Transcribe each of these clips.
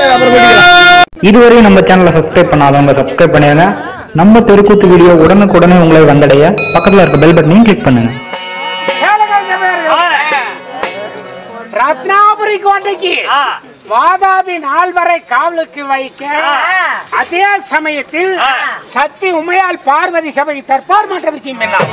இதுவரையும் நம்ம சேனலை சப்ஸ்கிரைப் பண்ணாதவங்க சப்ஸ்கிரைப் பண்ணிடுங்க நம்ம தெருக்கூத்து வீடியோ உடனுக்குடனே உங்களை வந்தடைய பக்கத்துல இருக்க பெல் பட்டனையும் கிளிக் பண்ணுங்க கேளுங்கள் செவ்வேறு. ரத்னாபுரி கோட்டைக்கு வாதாபி நாள் வரை காவலுக்கு வைக்க அதே சமயத்தில் சக்தி உமையால் பார்வதி சபை தற்பார் மன்ற விஷயம் எல்லாம்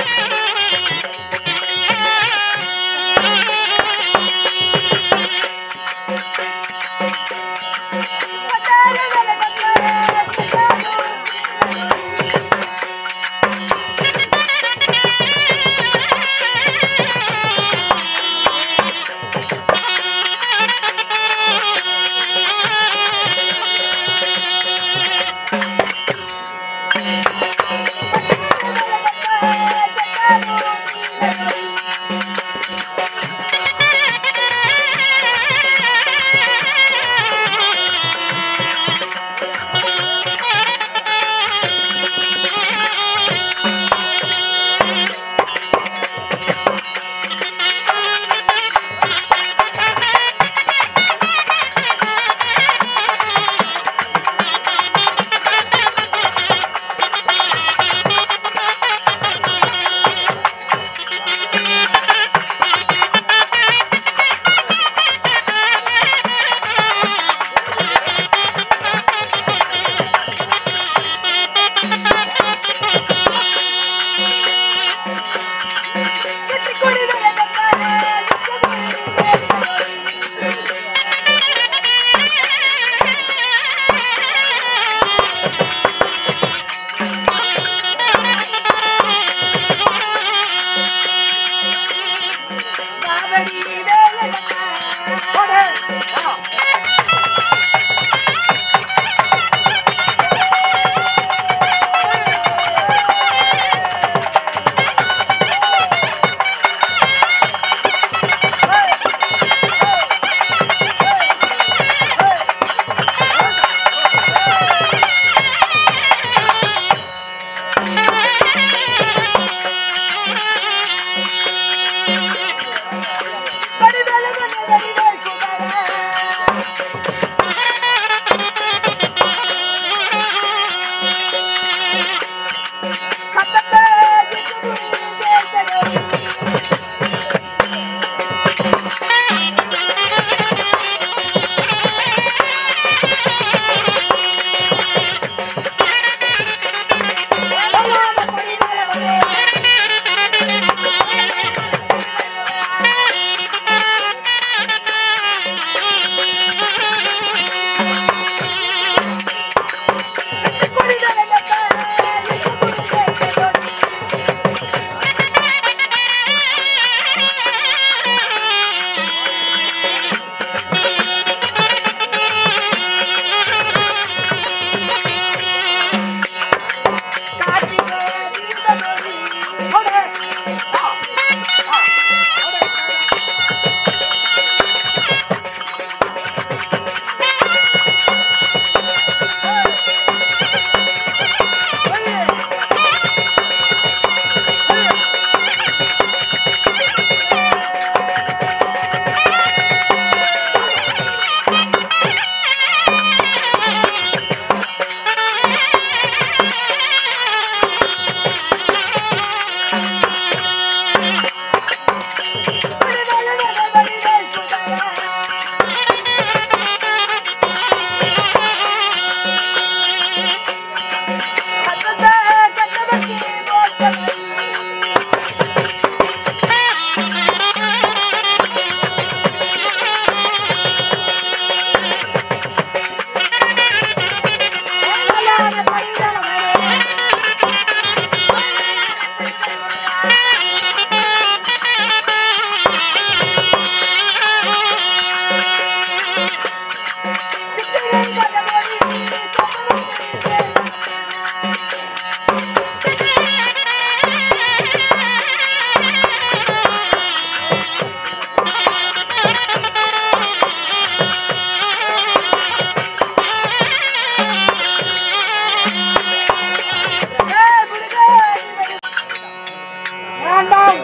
வேண்டாம்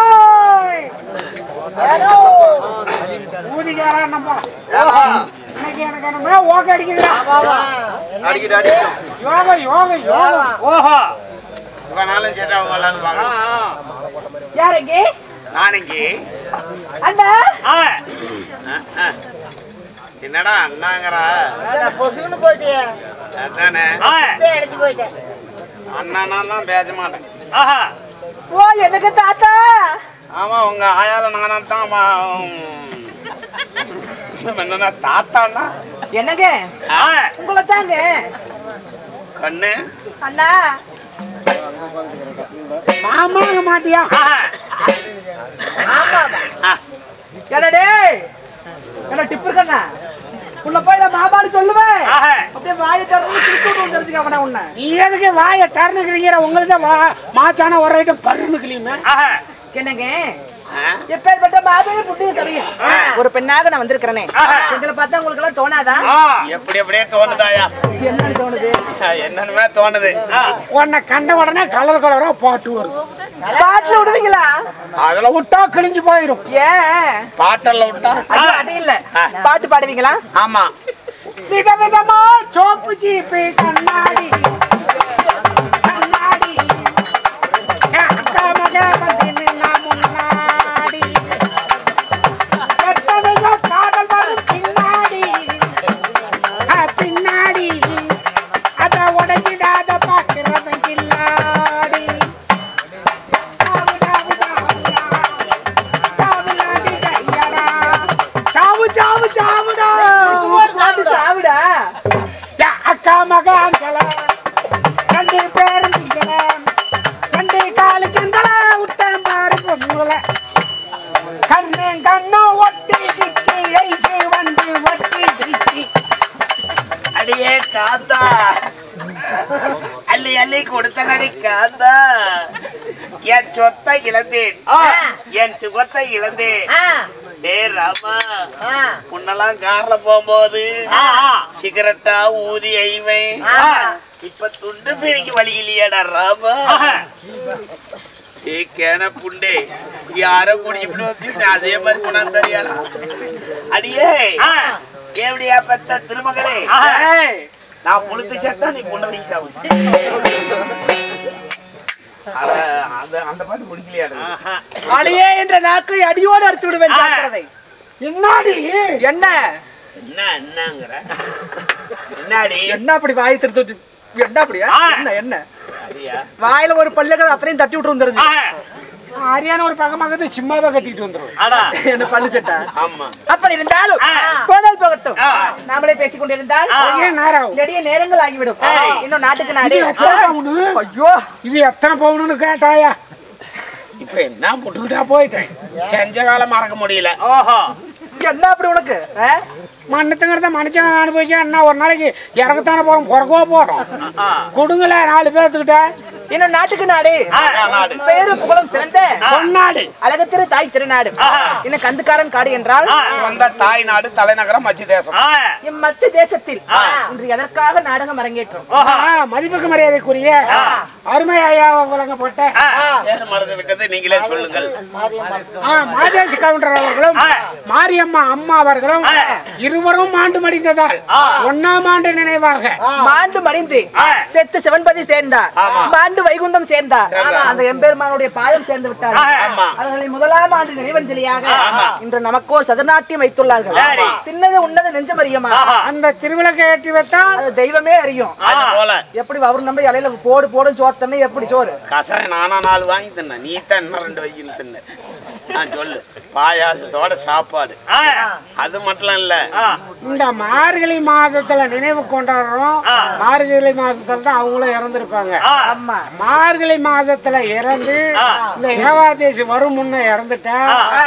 கூலிகாரோய் ஊதிகாரா நம்ம இன்னைக்கு எனக்கு எனக்கு என்னமோ ஓக்க அடிக்குதுடா அடிக்கிட்டு அடிக்கிட்டு யோகா யோகா யோகா ஓஹோ உங்களாலும் சரி அவங்களாலும் பார்க்கலாம் யாருங்க நாளைக்கு அண்ணா ஆ என்னடா அண்ணாங்கிற பொசுன்னு போயிட்டியே அதானே ஆ அடிச்சு போயிட்டேன் அண்ணானா தான் பேச மாட்டேன் ஆஹா ஓ எனக்கு தாத்தா ஆமா உங்க ஆயால நானா தான் என்னன்னா தாத்தான்னா என்னங்க ஆ உங்களை தாங்க கண்ணு அண்ணா மாமாங்க மாட்டியா என்னடே என்ன டிப்பு இருக்கண்ணா உள்ள போய் நான் மாமான்னு சொல்லுவேன் ஆஹா அப்படியே வாயை திறந்து திருப்பி விட்டு தெரிஞ்சுக்க அவனை உன்னை நீ எதுக்கு வாய டர்னு கிழிக்கிற உங்களுக்கு தான் வா மாச்சான ஒரு ஐட்டம் பருன்னு கிளியுமே ஆஹா என்னங்க எப்பேற்பட்ட மாதவி புண்ணிய சமயம் ஒரு பெண்ணாக நான் வந்திருக்கிறேனே எங்களை பார்த்தா உங்களுக்கு எல்லாம் தோணாதா எப்படி எப்படியே தோணுதாயா என்னன்னு தோணுது என்னன்னுமே தோணுது உன்னை கண்ட உடனே கலர் கலரா பாட்டு வரும் பாட்டுல விடுவீங்களா அதுல விட்டா கிழிஞ்சு போயிரும் ஏன் பாட்டல்ல விட்டா ஐயோ, அது இல்ல பாட்டு பாடுவீங்களா ஆமா வித விதமா சோப்பு சீப்பு கண்ணாடி கண்ணாடி அக்கா மக வந்து நின்னா முன்னாடி எத்தனையோ காதல் வரும் பின்னாடி ஆ, பின்னாடி அத உடைச்சிடாத பாக்குறவன் கில்லாடி சாவு, சாவு, சாவுடா. சாவுலாடி கையடா. சாவு சாவு சாவுடா சாப்பிடு சாவிடா யா அக்கா மகாங்கள ரெண்டு பேரும் நீங்கள ரெண்டு காலு செந்தல விட்டேன் பாரு பொண்ணுல கண்ணு கண்ணு ஒட்டி கிச்சு ஐசு வந்து ஒட்டி கிச்சு அடியே காத்தா அள்ளி அள்ளி கொடுத்த நடி காத்தா என் சொத்தை இழந்தேன் என் சுகத்தை இழந்தேன் டே ராமா முன்னெல்லாம் கார்ல போகும்போது சிகரெட்டா ஊதி ஐவை இப்ப துண்டு பிடிக்க வழி இல்லையாடா ராமா ஏ கேன புண்டே யாரோ குடிச்சுட்டு வந்து அதே மாதிரி கொண்டாந்து தரியாடா அடியே எப்படியா பெத்த திருமகளே ஏய், நான் முழுத்து சேர்த்தா நீ பொண்ணு வைக்கிட்ட அந்த பாட்டு முடிக்கலையா அடியே என்ற நாக்கை அடியோடு அறுத்து விடுவேன் ஜாக்கிரதை என்னாடி என்ன என்ன என்னங்கிற என்னடி என்ன அப்படி வாய் திருத்து என்ன அப்படியா என்ன என்ன சரியா வாயில ஒரு பல்லுக்கு அத்தனையும் தட்டி விட்டுரும் தெரிஞ்சு ஆரியான ஒரு பக்கமாக சிம்மாவை கட்டிட்டு வந்துடும் அடா என்ன பல்லு சட்டா ஆமா அப்படி இருந்தாலும் போனால் போகட்டும் நாமளே பேசிக் கொண்டிருந்தால் ஏன் நேரம் நெடிய நேரங்கள் ஆகிவிடும் இன்னும் நாட்டுக்கு நாடு இது எத்தனை பவுனு? ஐயோ இது எத்தனை பவுனுன்னு கேட்டாயா இப்ப என்ன போட்டுக்கிட்டா போயிட்டேன் செஞ்ச காலம் மறக்க முடியல ஓஹோ என்ன அப்படி உனக்கு ஆ? மண்ணத்துங்கிறத மனுஷன் அனுபவிச்சா என்ன ஒரு நாளைக்கு இறக்கத்தானே போறோம் பிறக்கவோ போறோம் கொடுங்களேன் நாலு பேர்த்துக்கிட்ட இன்னும் நாட்டுக்கு நாடு நாடு. பேரு புகழும் சிறந்த பொன்னாடு அழகத்திரு தாய் திருநாடு இன்னும் கந்துக்காரன் காடு என்றால் வந்த தாய் நாடு தலைநகரம் மத்திய தேசம் ஆ இம்மச்ச தேசத்தில் இன்று எதற்காக நாடகம் அரங்கேற்றும் ஆ, மதிப்புக்கு மரியாதைக்குரிய அருமை ஐயா வழங்கப்பட்ட பேர் மறந்து விட்டது நீங்களே சொல்லுங்கள் ஆ, மாதேசி கவுண்டர் அவர்களும் மாரியம்மா அம்மா அவர்களும் இருவரும் ஆண்டு மடிந்ததால் ஒன்னாம் ஆண்டு நினைவாக மாண்டு மடிந்து செத்து சிவன்பதி சேர்ந்தார் மாண்டு வைகுந்தம் சேர்ந்தார் அந்த எம்பெருமானுடைய பாதம் சேர்ந்து விட்டார் ஆமா. அவர்களின் முதலாம் ஆண்டு நினைவஞ்சலியாக இன்று நமக்கோர் சதநாட்டியம் வைத்துள்ளார்கள் சின்னது உன்னது நெஞ்சமறியுமா அந்த திருவிளக்கை ஏற்றி வைத்தால் அது தெய்வமே அறியும் அது போல எப்படி அவர் நம்ப இலையில போடு போடு சோறு தண்ணி எப்படி சோறு கசாயம் நானா நாலு வாங்கி தின்ன நீ தான் இன்னும் ரெண்டு வைக்கணும் தின்ன நான் சொல்லு பாயாசத்தோட சாப்பாடு அது மட்டும் இல்ல இந்த மார்கழி மாதத்துல நினைவு கொண்டாடுறோம் மார்கழி மாதத்துல தான் அவங்களும் இறந்திருப்பாங்க ஆமா மார்கழி மாதத்துல இறந்து இந்த ஏகாதேசி வரும் முன்ன இறந்துட்டா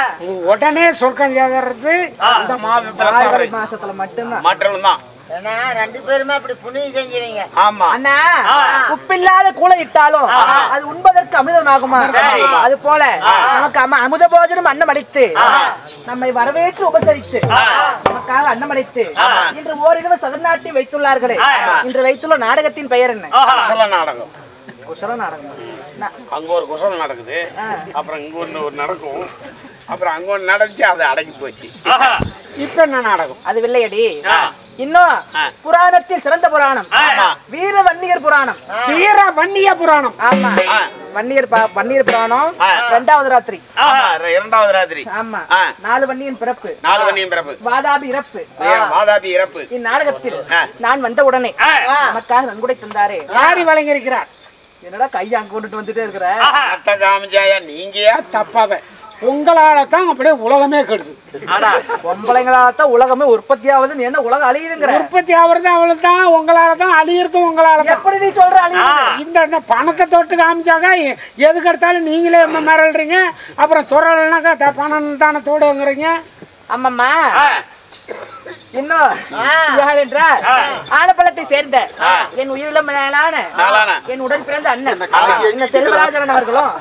உடனே சொர்க்கம் சேர்றது இந்த மாதத்துல மார்கழி சாப்பிடு. மாசத்துல மட்டும்தான் மற்றும் தான் ரெண்டு பேருமே அப்படி புண்ணியம் செஞ்சுவீங்க ஆமா அண்ணா உப்பில்லாத கூளை இட்டாலும் அது உண்பதற்கு அமிர்தமாகுமா அது போல நமக்கு அம- அமுத போஜனம் அன்னம் அளித்து நம்மை வரவேற்று உபசரித்து நமக்காக அன்னம் அளித்து இன்று ஓரிரவு சதநாட்டி வைத்துள்ளார்களே இன்று வைத்துள்ள நாடகத்தின் பெயர் என்ன குசல நாடகம் குசல நாடகம் நா- அங்க ஒரு குசலம் நடக்குது அப்புறம் இங்க ஒண்ணு ஒரு நடக்கும் அப்புறம் அங்க ஒண்ணு நடந்துச்சு அது அடங்கி போச்சு இப்ப என்ன நாடகம் அது வில்லையடி ஆ. இன்னும் ஆ. புராணத்தில் சிறந்த புராணம் ஆமா. வீர வன்னியர் புராணம் வீர வன்னிய புராணம் ஆமா வன்னியர் பா- வன்னியர் புராணம் ஆ. இரண்டாவது ராத்திரி ஆமா, இரண்டாவது ராத்திரி ஆமா ஆ. நாலு வன்னியின் பிறப்பு நாலு மணியும் பிறப்பு வாதாபி இறப்பு வாதாபி இறப்பு இந்நாடகத்தில் ஆ. நான் வந்த உடனே ஆ. நமக்காக நன்கொடை தந்தாரே யாரி வழங்கியிருக்கிறார் என்னடா கையை அங்க கொண்டுட்டு வந்துட்டே இருக்கிற அத்தை காமிச்சாயா நீங்க ஏன் தப்பாத உங்களால தான் அப்படியே உலகமே கெடுது ஆடா பொம்பளைங்களாத்தான் உலகமே உற்பத்தி ஆகுதுன்னு என்ன உலகம் அழியுதுங்கிற உற்பத்தி ஆகுறது அவளு தான் உங்களால தான் அழியறதும் உங்களால தான் எப்படி நீ சொல்ற அழியுது இந்த இந்த பணத்தை தொட்டு காமிச்சாங்க எ- எதுக்கு எடுத்தாலும் நீங்களே என்ன மிரள்றீங்க அப்புறம் சுரல்னாக்கா த- பணம் தானே தோடுங்கிறீங்க ஆமாம்மா ஆ, இன்னும் யார் என்றால் ஆலப்பழத்தை சேர்ந்த என் உயிரிலும் மேலான மேலான. என் உடன் பிறந்த அண்ணன் இந்த செல்வராஜன் அவர்களும்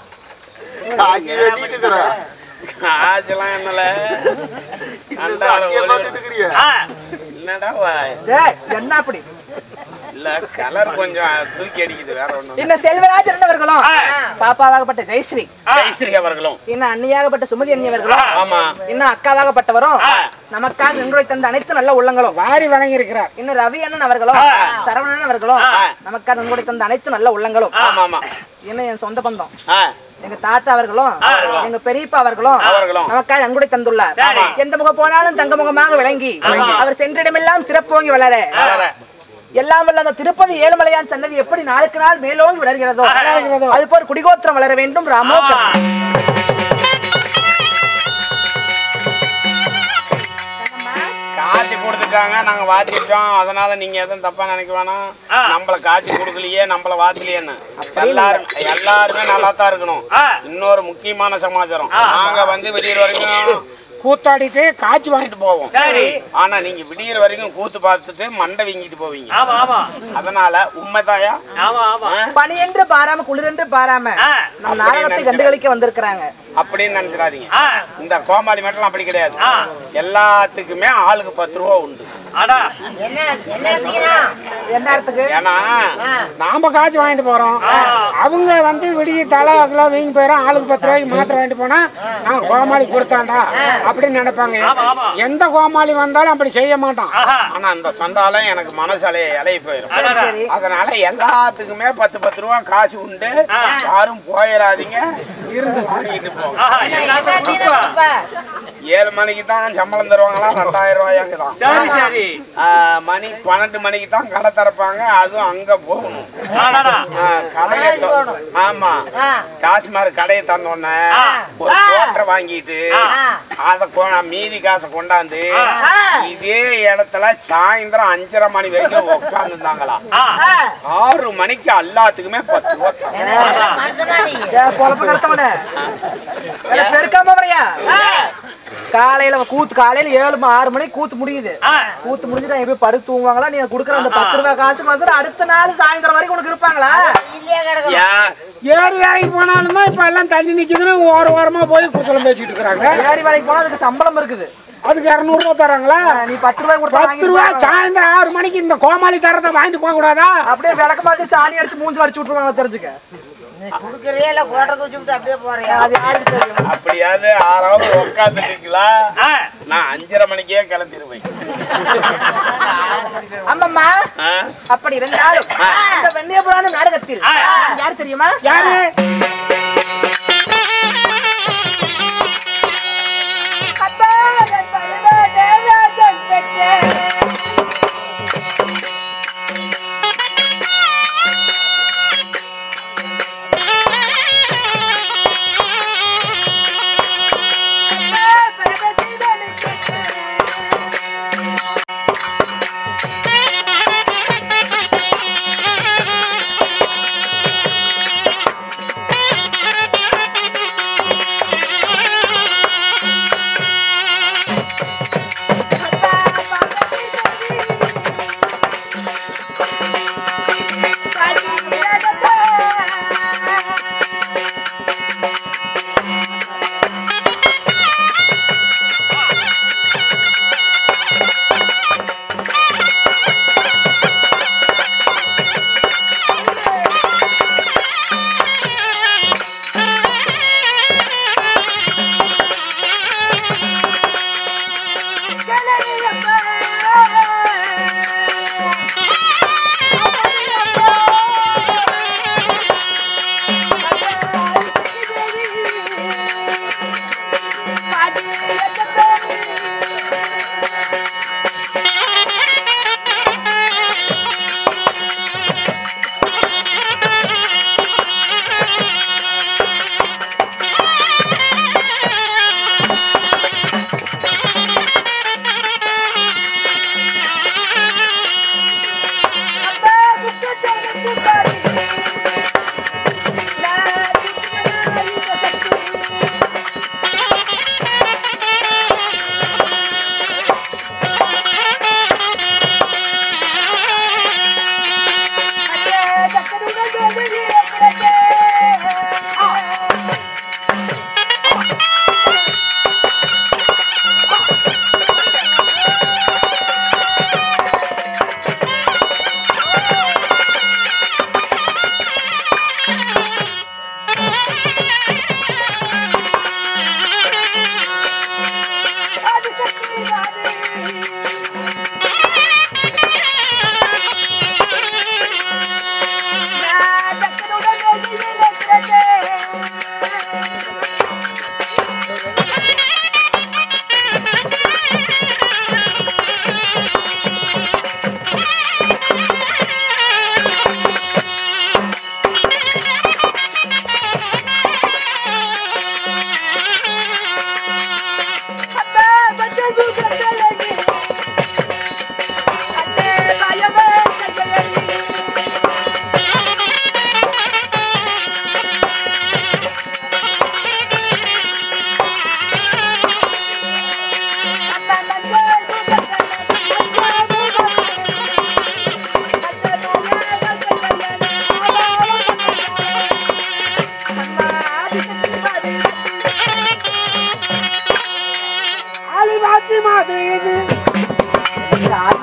காய்ச்சலாம் என்னல அண்டார ஒளி- ஆ, என்னடா வா- டேய், என்ன அப்படி இல்ல கலர் கொஞ்சம் தூக்கி அடிக்குது வேற ஒண்ணும் இந்த செல்வராஜன் அவர்களும் பாப்பாவாகப்பட்ட ஜெயஸ்ரீ ஜெயஸ்ரீ அவர்களும் இன்னும் அண்ணியாகப்பட்ட சுமதி அண்ணி அவர்களும் ஆமா இன்னும் அக்காவாகப்பட்டவரும் நமக்காக நன்கொடை தந்த அனைத்து நல்ல உள்ளங்களும் வாரி வழங்கியிருக்கிறார் இன்னும் ரவி அண்ணன் அவர்களும் சரவணன் அவர்களும் நமக்காக நன்கொடை தந்த அனைத்து நல்ல உள்ளங்களும் ஆமா ஆமா இன்னும் என் சொந்த பந்தம் ஆ, எங்க தாத்தா அவர்களும் எங்க பெரியப்பா அவர்களும் அவர்களும். நமக்காக நன்கொடை தந்துள்ளார் எந்த முகம் போனாலும் தங்க முகமாக விளங்கி அவர் சென்றிடமெல்லாம் சிறப்போங்கி வளர வளர. எல்லாம் வல்ல அந்த திருப்பதி ஏழுமலையான் சன்னதி எப்படி நாளுக்கு நாள் மேலோங்கி வளர்கிறதோ அது போல் குடிகோத்திரம் வளர வேண்டும் ராமோ காட்சி கொடுத்துட்டாங்க நாங்க வாத்திட்டோம் அதனால நீங்க எதுவும் தப்பா நினைக்க வேணாம் நம்மள காட்சி கொடுக்கலையே நம்மள வாத்திலையேன்னு எல்லாரும் எல்லாருமே நல்லா தான் இருக்கணும் இன்னொரு முக்கியமான சமாச்சாரம் நாங்க வந்து விடியற வரைக்கும் கூத்தாடிட்டு காய்ச்சி வாங்கிட்டு போவோம் ஆனா நீங்க விடியற வரைக்கும் கூத்து பார்த்துட்டு மண்டை வீங்கிட்டு போவீங்க அதனால உண்மைதாயா ஆ? பனி என்று பாராம குளிர் என்று பாராம நம்ம நாடகத்தை கண்டுகளிக்க வந்திருக்கிறாங்க அப்படின்னு நினைச்சிடாதீங்க இந்த கோமாளி மட்டும் அப்படி கிடையாது எல்லாத்துக்குமே ஆளுக்கு பத்து ரூபா உண்டு என்ன என்ன செய்யணும் எந்நேரத்துக்கு ஏன்னா நாம காய்ச்சி வாங்கிட்டு போறோம் அவங்க வந்து விடிய தலை அதெல்லாம் வீங்கி போயிடும் ஆளுக்கு பத்து ரூபாய்க்கு மாத்திரை வாங்கிட்டு போனா நான் கோமாளி கொடுத்தாண்டா அப்படின்னு நினைப்பாங்க எந்த கோமாளி வந்தாலும் அப்படி செய்ய மாட்டான் ஆனா அந்த சண்டாலம் எனக்கு மனசு இலைய போயிடும் அதனால எல்லாத்துக்குமே பத்து பத்து ரூபா காசு உண்டு யாரும் போயிடாதீங்க இருந்து வாங்கிட்டு போங்க என்ன செய்யணும் இப்ப? ஏழு மணிக்கு தான் சம்பளம் தருவாங்களா ரெண்டாயிரம் ரூபாயாங்க தான் சரி சரி ஆஹ், மணி பன்னெண்டு மணிக்கு தான் கடை திறப்பாங்க அதுவும் அங்க போகணும் ஆஹ், கடையை தொ- ஆமா காசுமார் கடையை தந்தோடனே ஒரு கோட்டை வாங்கிட்டு அத கொ- மீதி காசை கொண்டாந்து இதே இடத்துல சாயந்தரம் அஞ்சரை மணி வரைக்கும் உட்காந்துருந்தாங்களா ஆறு மணிக்கு எல்லாத்துக்குமே பத்து ரூபா தராங்க. மனுஷனா நீங்க ஏன் பொழப்பு நடத்தவன பெருக்காம வரையா காலையில கூத்து காலையில ஏழு ம- ஆறு மணிக்கு கூத்து முடியுது கூத்து முடிஞ்சுட்டு எப்படி படுத்து தூங்குவாங்களா நீங்க குடுக்குற அந்த பத்து ரூபாய் காசு மாசம் அடுத்த நாள் சாயந்தரம் வரைக்கும் உனக்கு இருப்பாங்களா இல்லையா கிடக்கும் ஏன் ஏறி வேலைக்கு போனாலும் தான் இப்ப எல்லாம் தண்ணி நிக்குதுன்னு ஓர ஓரமா போய் குசலம் பேசிட்டு இருக்கிறாங்க ஏரி வேலைக்கு போனா அதுக்கு சம்பளம் இருக்குது அதுக்கு இரநூறுவா தராங்களா நீ பத்து ரூபாய் கொடுத்தா பத்து ரூபா வாங்கிட்டு சாயந்தரம் ஆறு மணிக்கு இந்த கோமாளி தரத்தை வாங்கிட்டு போக கூடாதா அப்படியே விளக்க மாதிரி சாணி அடிச்சு மூஞ்சி அடிச்சு விட்டுருவாங்க தெரிஞ்சுக்க குடுக்கறியா இல்ல கோட்டை குடிச்சு விட்டு அப்படியே போறியா அது யாருக்கு தெரியும் அப்படியாவது ஆறாவது உட்காந்துருக்கீங்களா நான் அஞ்சரை மணிக்கே கிளம்பிடுவேன் ஆமாம்மா ஆ? அப்படி இருந்தாலும் இந்த வெண்ணிய புராணம் நாடகத்தில் யார் தெரியுமா யாரு அப்பா, என் பையனே தேவராஜன் பெற்றேன். Thank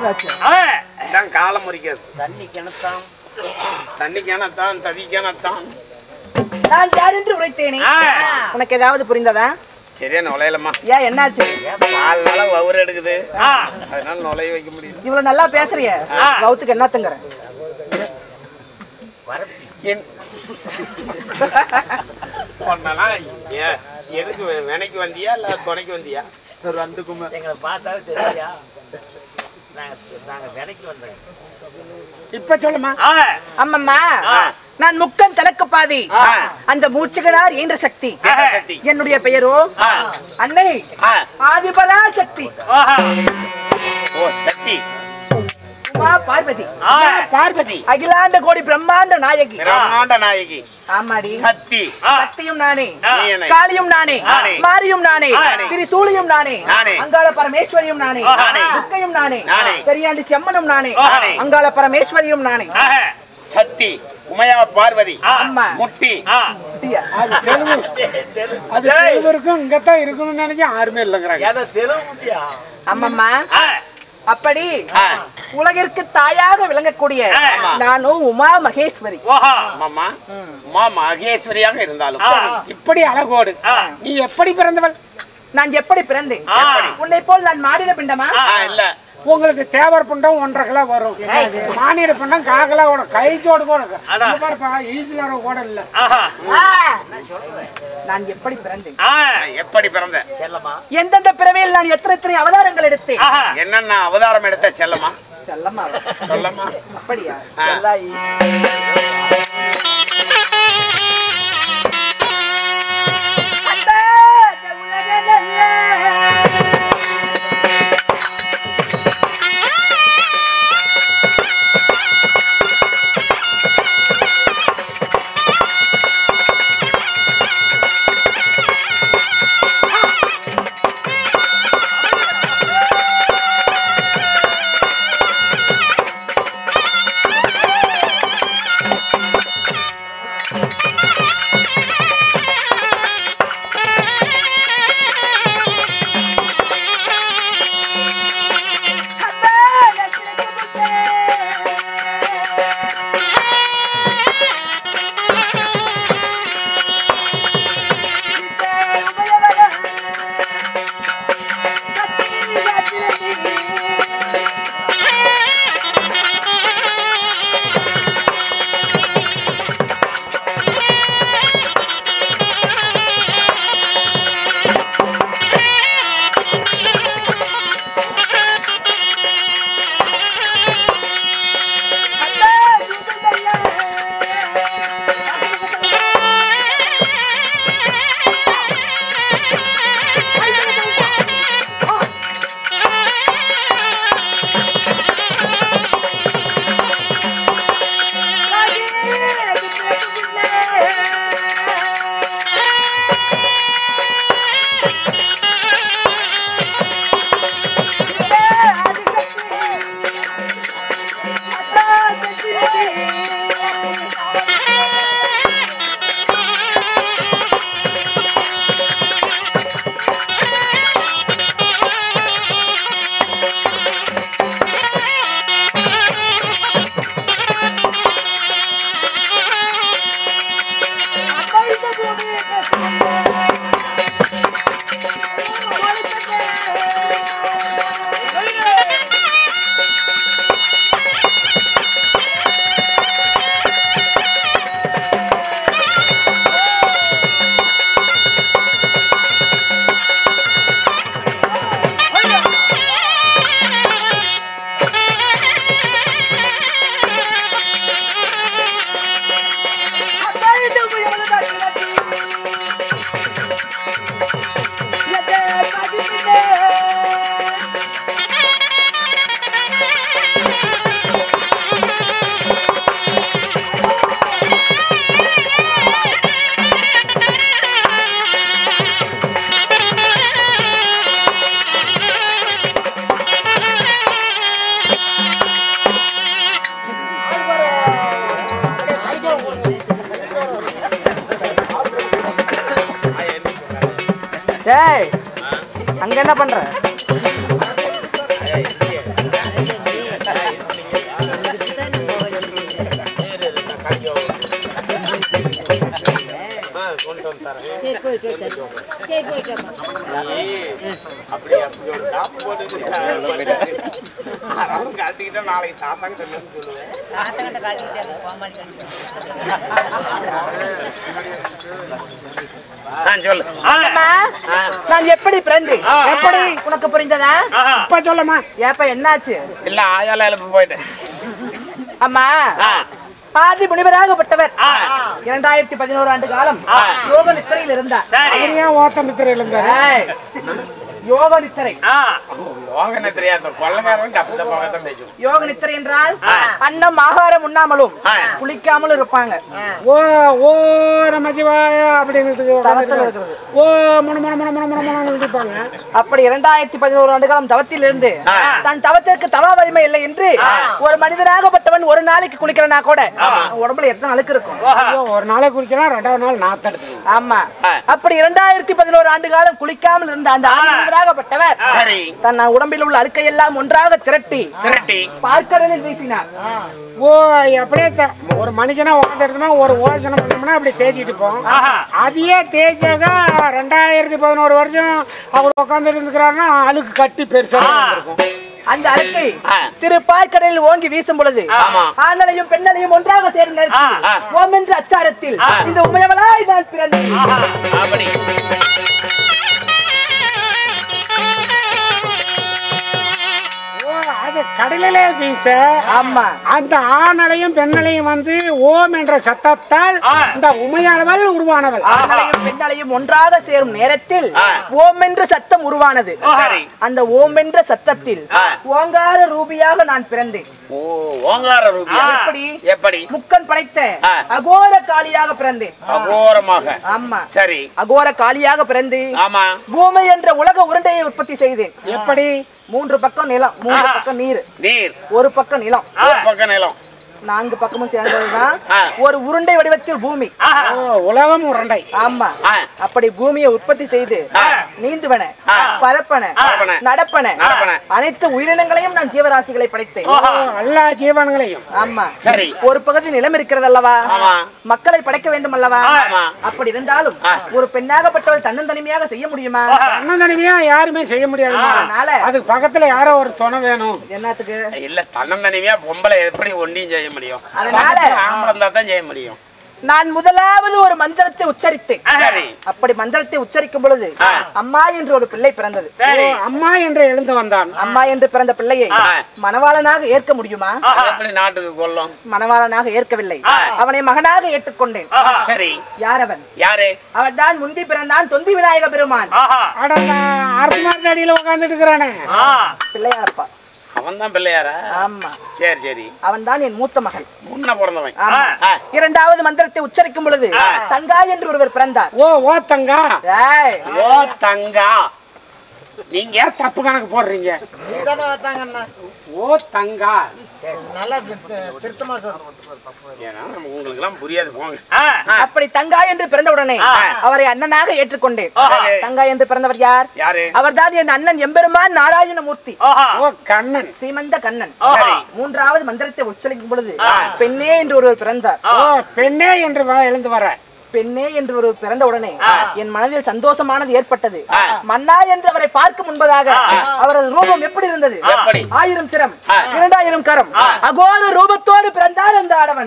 இதான் காலம் முறிக்கிறது தண்ணி கிணத்தான் தண்ணி கேனத்தான் தவி கேனத்தான் நான் யார் என்று உரைத்தேனே உனக்கு ஏதாவது புரிந்ததா சரியா நுழையலம்மா ஏன் என்னாச்சு பால்னால வவுறு எடுக்குது அதனால நுழைய வைக்க முடியல இவ்வளவு நல்லா பேசுறிய கவுத்துக்கு என்னத்துங்கிற என்- சொன்னனா, ஏ- எதுக்கு வே- வினைக்கு வந்தியா இல்ல துணைக்கு வந்தியா ஒரு வந்து கும்ப எங்களை பார்த்தாலே தெரியா நாங்க நாங்க விலைக்கு வந்தோம் இப்ப சொல்லுமா அம்மம்மா நான் முக்கன் தனக்கு பாதி அந்த மூச்சுகளார் ஈன்ற சக்தி சக்தி என்னுடைய பெயரோ அன்னை ஆதிபலா சக்தி ஓ சக்தி உமா பார்வதி பார்வதி அகிலாண்ட கோடி பிரம்மாண்ட நாயகி பிரம்மாண்ட நாயகி ஆமாடி சக்தி சக்தியும் நானே நீ காளியும் நானே நானே. மாரியும் நானே நானே. திரிசூலியும் நானே நானே. அங்காள பரமேஸ்வரியும் நானே நானே. துர்க்கையும் நானே நானே. பெரியாண்டி செம்மனும் நானே நானே. அங்காள பரமேஸ்வரியும் நானே சக்தி உமையா பார்வதி அம்மா முட்டி குட்டியா? அது தெலுங்கு அது தெலுங்கு இருக்கும் இங்கத்தான் இருக்கணும்னு நினைக்க யாருமே இல்லைங்கிறாங்க ஏதோ தெலுங்குட்டியா அம்மம்மா அப்படி உலகிற்கு தாயாக விளங்கக்கூடிய நானும் உமா மகேஸ்வரி அம்மா உமா மகேஸ்வரியாக இருந்தாலும் இப்படி அழகோடு நீ எப்படி பிறந்தவள் நான் எப்படி பிறந்தேன் உன்னை போல் நான் மாடின பிண்டமா ஆ, இல்ல உங்களுக்கு தேவர் பண்டம் ஒன்றரை கிலோ வரும் மானிட பண்டம் கால் கிலோ கூட கை ஜோடு கூட இருக்கு. இங்க பாருப்பா ஈஸ்வர கூட இல்ல நான் எப்படி பிறந்தேன் எப்படி பிறந்த எந்தெந்த பிறவியில் நான் எத்தனை எத்தனை அவதாரங்கள் எடுத்தேன் என்னென்ன அவதாரம் எடுத்த செல்லமா செல்லம்மா சொல்லமா அப்படியா டேய் அங்க என்ன பண்ற சரி போயிட்டு வா, சரி. சரி போயிட்டு வாம்மா. அப்படி அப்படி ஒரு டாப் போட்டு அதெல்லாம் காட்டிக்கிட்டா நாளைக்கு தாத்தாங்க தெரியும் சொல்லுவேன் ஆத்தங்கட்ட காட்டிக்கிட்டே இருக்க, கோமாளி கண்டு. ஆ சொல்லு அம்மா, நான் எப்படி பிறந்தேன் எப்படி உனக்கு புரிந்ததா இப்ப சொல்லமா ஏப்ப என்னாச்சு இல்ல ஆயால எழுப்ப போயிட்டேன் அம்மா ஆ. ஆதி முனிவராகப்பட்டவர் இரண்டாயிரத்தி பதினோரு ஆண்டு காலம் யோக நித்திரையில் இருந்தார் அவர் ஏன் ஓட்ட நித்திரையில் இருந்தாரு ஏய், யோக நித்திரை யோகனை தெரியாது கொள்ளக்காரன் தப்பு தப்பாக தான் பேசுவோம் யோக நித்திரை என்றால் அன்னம் ஆகாரம் உண்ணாமலும் ஆ. குளிக்காமலும் இருப்பாங்க ஓ ஓ நம சிவாய அப்படின்னு தவத்தில் இருக்கிறது ஓ முன முன முன முன முன முன இருப்பாங்க அப்படி இரண்டாயிரத்தி பதினோரு ஆண்டு காலம் தவத்தில் இருந்து தன் தவத்திற்கு தவ வலிமை இல்லை என்று ஒரு மனிதனாகப்பட்டவன் ஒரு நாளைக்கு குளிக்கிறனா கூட அவன் உடம்புல எத்தனை அழுக்கு இருக்கும் ஐயோ, ஒரு நாளைக்கு குளிக்கலாம் ரெண்டாவது நாள் நாத்தெடுத்து ஆமா அப்படி இரண்டாயிரத்தி பதினோரு ஆண்டு காலம் குளிக்காமல் இருந்த அந்த ஆதி மனிதராகப்பட்டவர் சரி தன் உடம்பில் உள்ள அழுக்கையெல்லாம் ஒன்றாக திரட்டி திரட்டி பார்க்கடலில் வீசினார் ஓ அப்படியே த- ஒரு மனுஷனா உட்காந்துருக்குன்னா ஒரு ஓசனை பண்ணோம்னா அப்படி தேய்ச்சிட்டு இருப்போம் அதையே தேய்ச்சாக்கா ரெண்டாயிரத்தி பதினோரு வருஷம் அவர் உட்காந்து இருந்துக்கிறாருன்னா அழுக்கு கட்டி பெருசா இருக்கும் அந்த அழுக்கை ஆ. திரு பார்க்கடலில் ஓங்கி வீசும் பொழுது ஆமா. ஆண்களையும் பெண்களையும் ஒன்றாக சேர்ந்து நேரத்தில் ஓம் என்ற அச்சாரத்தில் இந்த உமையவளாய் நான் பிறந்தேன் அப்படி ஓ அது கடலிலே வீச ஆமா அந்த ஆணலையும் பெண்ணலையும் வந்து ஓம் என்ற சத்தத்தால் இந்த உமையாளவள் உருவானவள் ஆண்களையும் பெண்களையும் ஒன்றாக சேரும் நேரத்தில் ஓம் என்ற சத்தம் உருவானது சரி. அந்த ஓம் என்ற சத்தத்தில் ஓங்கார ரூபியாக நான் பிறந்தேன் ஓ ஓங்கார ரூபியா எப்படி? எப்படி முக்கன் படைத்த ஆ. அகோர காளியாக பிறந்தேன் அகோரமாக ஆமா சரி அகோர காளியாக பிறந்து ஆமா பூமி என்ற உலக உருண்டையை உற்பத்தி செய்தேன் எப்படி மூன்று பக்கம் நிலம் மூன்று பக்கம் நீர் நீர் ஒரு பக்கம் நிலம் ஒரு பக்கம் நிலம் நான்கு பக்கமும் சேர்ந்ததுதான் ஆ. ஒரு உருண்டை வடிவத்தில் பூமி ஓ உலகம் உருண்டை ஆமா ஆ. அப்படி பூமியை உற்பத்தி செய்து நீந்துவன பரப்பன பரப்பன, நடப்பன நடப்பன. அனைத்து உயிரினங்களையும் நான் ஜீவராசிகளை படைத்தேன் ஓ, எல்லா ஜீவன்களையும் ஆமா சரி ஒரு பகுதி நிலம் இருக்கிறது அல்லவா ஆமா. மக்களை படைக்க வேண்டும் அல்லவா ஆமா. அப்படி இருந்தாலும் ஒரு பெண்ணாகப்பட்டவள் தன்னந்தனிமையாக செய்ய முடியுமா தன்னந்தனிமையா யாருமே செய்ய முடியாது அதனால அதுக்கு பக்கத்துல யாரோ ஒரு துணை வேணும் என்னத்துக்கு இல்ல தன்னந்தனிமையா பொம்பளை எப்படி ஒண்டியும் செய்ய முடியும் அதனால ஆம்பளை இருந்தா தான் செய்ய முடியும் நான் முதலாவது ஒரு மந்திரத்தை உச்சரித்தேன் சரி அப்படி மந்திரத்தை உச்சரிக்கும் பொழுது அம்மா என்று ஒரு பிள்ளை பிறந்தது சரி ஓ, அம்மா என்று எழுந்து வந்தான் அம்மா என்று பிறந்த பிள்ளையை மணவாளனாக ஏற்க முடியுமா எப்படி நாட்டுக்கு கொல்லும் மணவாளனாக ஏற்கவில்லை அவனை மகனாக ஏற்றுக்கொண்டேன் சரி யார் அவன் யாரு அவன் தான் முந்தி பிறந்தான் தொந்தி விநாயக பெருமான் அட அரசுமார் அடியில உட்காந்துட்டு இருக்கிறானே பிள்ளையாரப்பா அவன் தான் பிள்ளையாரா ஆமா சரி சரி அவன் தான் என் மூத்த மகன் முன்ன பிறந்தவன் ஆமா. ஆ. இரண்டாவது மந்திரத்தை உச்சரிக்கும் பொழுது தங்காய் என்று ஒருவர் பிறந்தார் ஓ ஓ தங்கா ஏய், ஓ தங்கா நீங்க ஏன் தப்பு கணக்கு போடுறீங்க ஓ தங்கா ஏன்னா உங்களுக்கு எல்லாம் புரியாது போங்க அப்படி தங்காய் என்று பிறந்த உடனே அவரை அண்ணனாக ஏற்றுக்கொண்டேன் தங்காய் என்று பிறந்தவர் யார் யாரு அவர்தான் என் அண்ணன் எம்பெருமான் நாராயணமூர்த்தி ஓ கண்ணன் சீமந்த கண்ணன் சரி. மூன்றாவது மந்திரத்தை உச்சரிக்கும் பொழுது பெண்ணே என்று ஒருவர் பிறந்தார் ஓ பெண்ணே என்று வா- எழுந்து வர பெண்ணே என்று ஒரு பிறந்த உடனே என் மனதில் சந்தோஷமானது ஏற்பட்டது மன்னா என்று அவரை பார்க்க முன்பதாக அவரது ரூபம் எப்படி இருந்தது எப்படி? ஆயிரம் சிரம் இரண்டாயிரம் கரம் அகோர ரூபத்தோடு பிறந்தார் அந்த ஆடவன்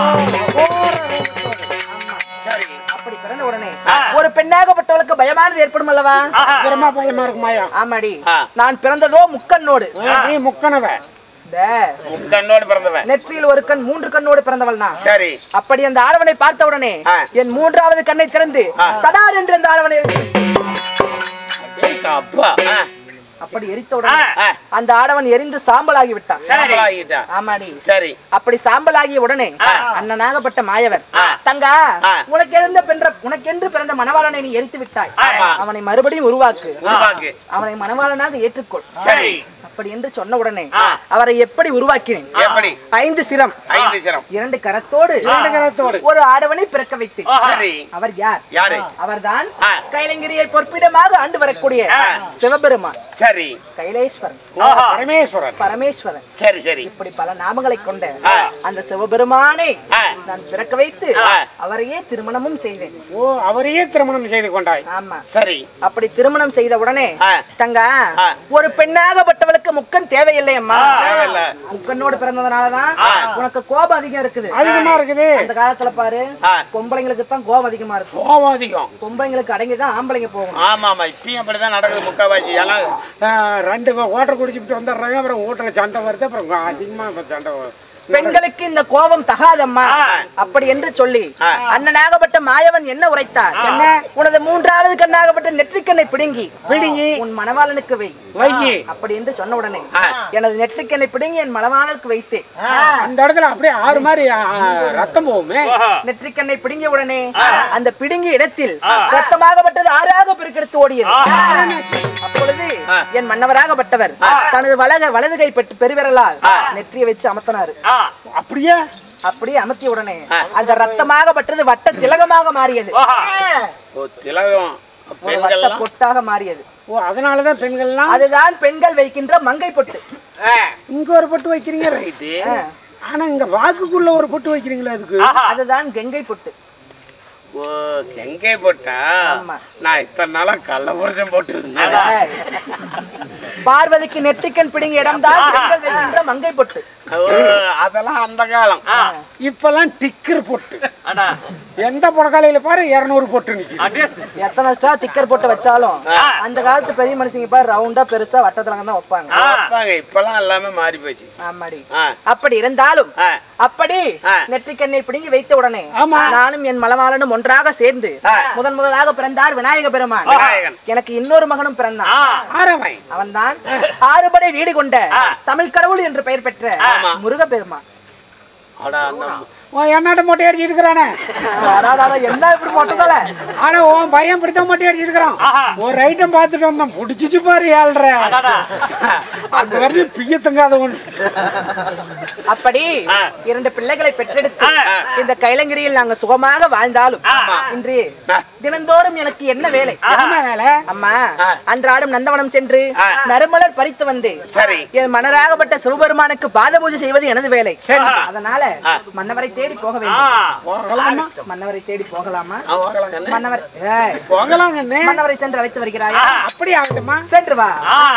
சரி அப்படி பிறந்த உடனே ஒரு பெண்ணாகப்பட்டவளுக்கு பயமானது ஏற்படும் அல்லவா பயமா பயமா இருக்குமாயா ஆமாடி ஆ. நான் பிறந்ததோ முக்கண்ணோடு ஓ, நீ முக்கனவ இந்த கண்ணோடு பிறந்தவன் நெற்றியில் ஒரு கண் மூன்று கண்ணோடு பிறந்தவள் நான் சரி அப்படி அந்த ஆடவனை பார்த்த உடனே ஆ. என் மூன்றாவது கண்ணை திறந்து தடார் என்று அந்த ஆடவனை எரித்து- ஏய்க்கா, அப்பா ஆ, அப்படி எரித்த உடனே ஆ. அந்த ஆடவன் எரிந்து சாம்பலாகி விட்டான் சாம்பலாகிட்டா. ஆமாடி சரி அப்படி சாம்பலாகிய உடனே அண்ணனாகப்பட்ட மாயவர் தங்கா ஆ. உனக்கு இருந்த பென்ற உனக்கென்று பிறந்த மணவாளனை நீ எரித்து விட்டாய் ஆமா. அவனை மறுபடியும் உருவாக்கு உருவாக்கு அவனை மணவாளனாக ஏற்றுக்கொள் சரி அப்படி என்று சொன்ன உடனே அவரை எப்படி உருவாக்கினேன் எப்படி ஐந்து சிரம் ஐந்து சிரம் இரண்டு கரத்தோடு கரத்தோடு. ஒரு ஆடவனை பிறக்க வைத்தேன் சரி அவர் யார் யாரு அவர்தான் ஆ. கைலங்கிரியை பொற்பிடமாக ஆண்டு வரக்கூடிய சிவபெருமான் சரி கைலேஸ்வரன் ஆஹா. பரமேஸ்வரன் பரமேஸ்வரன் சரி சரி இப்படி பல நாமங்களை கொண்ட ஆ. அந்த சிவபெருமானை ஆ. நான் பிறக்க வைத்து ஆ. அவரையே திருமணமும் செய்தேன் ஓ அவரையே திருமணம் செய்து கொண்டாய் ஆமா சரி அப்படி திருமணம் செய்த உடனே ஆ. தங்க ஆ. ஒரு பெண்ணாகப்பட்டவளுக்கு முக்கன் தேவையில்லை அம்மா தேவையில்ல. முக்கனோடு பிறந்ததுனாலதான் ஆ. உனக்கு கோபம் அதிகம் இருக்குது அதிகமா இருக்குது அந்த காலத்துல பாரு ஆ. பொம்பளைங்களுக்கு தான் கோபம் அதிகமா இருக்கும் கோபம் அதிகம் பொம்பளைங்களுக்கு அடங்கிதான் ஆம்பளைங்க போகும் ஆமா ஆமா இப்பயும் அப்படிதான் நடக்குது முக்காவாசி ஏன்னா ஆஹ், ரெண்டு ஓட்டர் குடிச்சுட்டு வந்துடுறாங்க அப்புறம் வீட்டுல சண்டை வருது அப்புறம் அதிகமா இப்ப சண்டை வரும். பெண்களுக்கு இந்த கோபம் தகாதம்மா ஆ. அப்படி என்று சொல்லி ஆ. அண்ணனாகப்பட்ட மாயவன் என்ன உரைத்தார் என்ன? உனது மூன்றாவது கண்ணாகப்பட்ட நெற்றிக்கண்ணை பிடுங்கி பிடுங்கி உன் மணவாளனுக்கு வை வையி அப்படி என்று சொன்ன உடனே ஆ. எனது நெற்றிக்கண்ணை பிடுங்கி என் மணவாளனுக்கு வைத்தேன் அந்த இடத்துல அப்படியே ஆறு மாதிரி ஆஹ், ரத்தம் போகுமே நெற்றிக்கண்ணை பிடுங்கிய உடனே அந்த பிடுங்கிய இடத்தில் ரத்தமாகப்பட்டது ஆறாக பெருக்கெடுத்து ஓடியது அப்பொழுது என் மன்னவராகப்பட்டவர் தனது வலக வலது கை பெற்று பெருவிரலால் நெற்றியை வச்சு அமர்த்தினாரு ஆ, அப்படியே அப்படியே அமர்த்திய உடனே அந்த ரத்தமாகப்பட்டது வட்ட திலகமாக மாறியது ஓ, திலகம் ஒரு வட்ட பெண்கள்லாம் பொட்டாக மாறியது ஓ அதனாலதான் பெண்கள்லாம் அதுதான் பெண்கள் வைக்கின்ற மங்கை பொட்டு இங்க ஒரு பொட்டு வைக்கிறீங்க ரைட்டு ஆனா இங்க வாக்குக்குள்ள ஒரு பொட்டு வைக்கிறீங்களா அதுக்கு அதுதான் கங்கை பொட்டு ஓ கெங்கை போட்டா ஆமா. நான் இத்தனை நாளா கள்ள புருஷன் போட்டு இருந்தேன் பார்வதிக்கு நெற்றிக்கண் பிடிங்க இடம்தான் பெண்கள் வைக்கின்ற மங்கை பொட்டு ஓ, அதெல்லாம் அந்த காலம் இப்பெல்லாம் டிக்கர் பொட்டு எந்த புடக்காலையில பாரு இருநூறு பொட்டு நிக்குது எத்தனை ஸ்டார் திக்கர் போட்டு வச்சாலும் அந்த காலத்து பெரிய மனுஷங்க பாரு ரவுண்டா பெருசா வட்டத்துல தான் வைப்பாங்க வைப்பாங்க இப்பெல்லாம் எல்லாமே மாறி போச்சு ஆமாடி ஆ, அப்படி இருந்தாலும் ஆ. அப்படி ஆ. நெற்றிக்கண்ணை பிடுங்கி வைத்த உடனே நானும் என் மலமாளனும் ஒன்றாக சேர்ந்து முதன் முதலாக பிறந்தார் விநாயக பெருமான் விநாயகன். எனக்கு இன்னொரு மகனும் பிறந்தான் ஆரவன் அவன்தான் ஆறுபடை வீடு கொண்ட தமிழ் கடவுள் என்று பெயர் பெற்ற முருக பெருமான் அடா, அந்த உன் என்னாட்ட மொட்டை அடிச்சு இருக்கிறானே என்ன இப்படி மொட்டதல ஆனா உன் பையன் இப்படித்தான் மொட்டை அடிச்சிருக்கிறான் ஒரு ஐட்டம் பார்த்துட்டு வந்தான் புடிச்சிச்சு பாரு ஏழ்ற அந்த வரைக்கும் பிய்ய தங்காத ஒண்ணு அப்படி இரண்டு பிள்ளைகளை பெற்றெடுத்து இந்த கைலங்கிரியில் நாங்க சுகமாக வாழ்ந்தாலும் இன்று தினந்தோறும் எனக்கு என்ன வேலை என்ன வேலை அம்மா அன்றாடம் நந்தவனம் சென்று நறுமலர் பறித்து வந்து சரி. என் மன்னராகப்பட்ட சிவபெருமானுக்கு பாத பூஜை செய்வது எனது வேலை அதனால மன்னவரை தேடி போக வேண்டும் போகலாமா மன்னவரை தேடி போகலாமா அவன் வாங்கலாம் கண்ணு. மன்னவர் ஏய், போகலாங்கண்ணே மன்னவரை சென்று அழைத்து வருகிறாயா அப்படி ஆகட்டுமா சென்று வா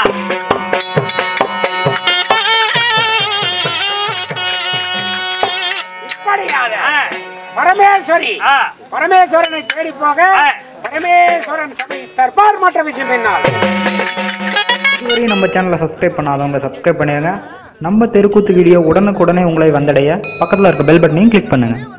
இப்படியாக பரமேஸ்வரி பரமேஸ்வரனை தேடி போக பரமேஸ்வரன் சபை தர்பார் மற்ற விஷயம் என்னால் இதுவரையும் நம்ம சேனலை சப்ஸ்கிரைப் பண்ணாதவங்க சப்ஸ்கிரைப் பண்ணிடுங்க நம்ம தெருக்கூத்து வீடியோ உடனுக்குடனே உங்களை வந்தடைய பக்கத்தில் இருக்க பெல் பட்டனையும் கிளிக் பண்ணுங்கள்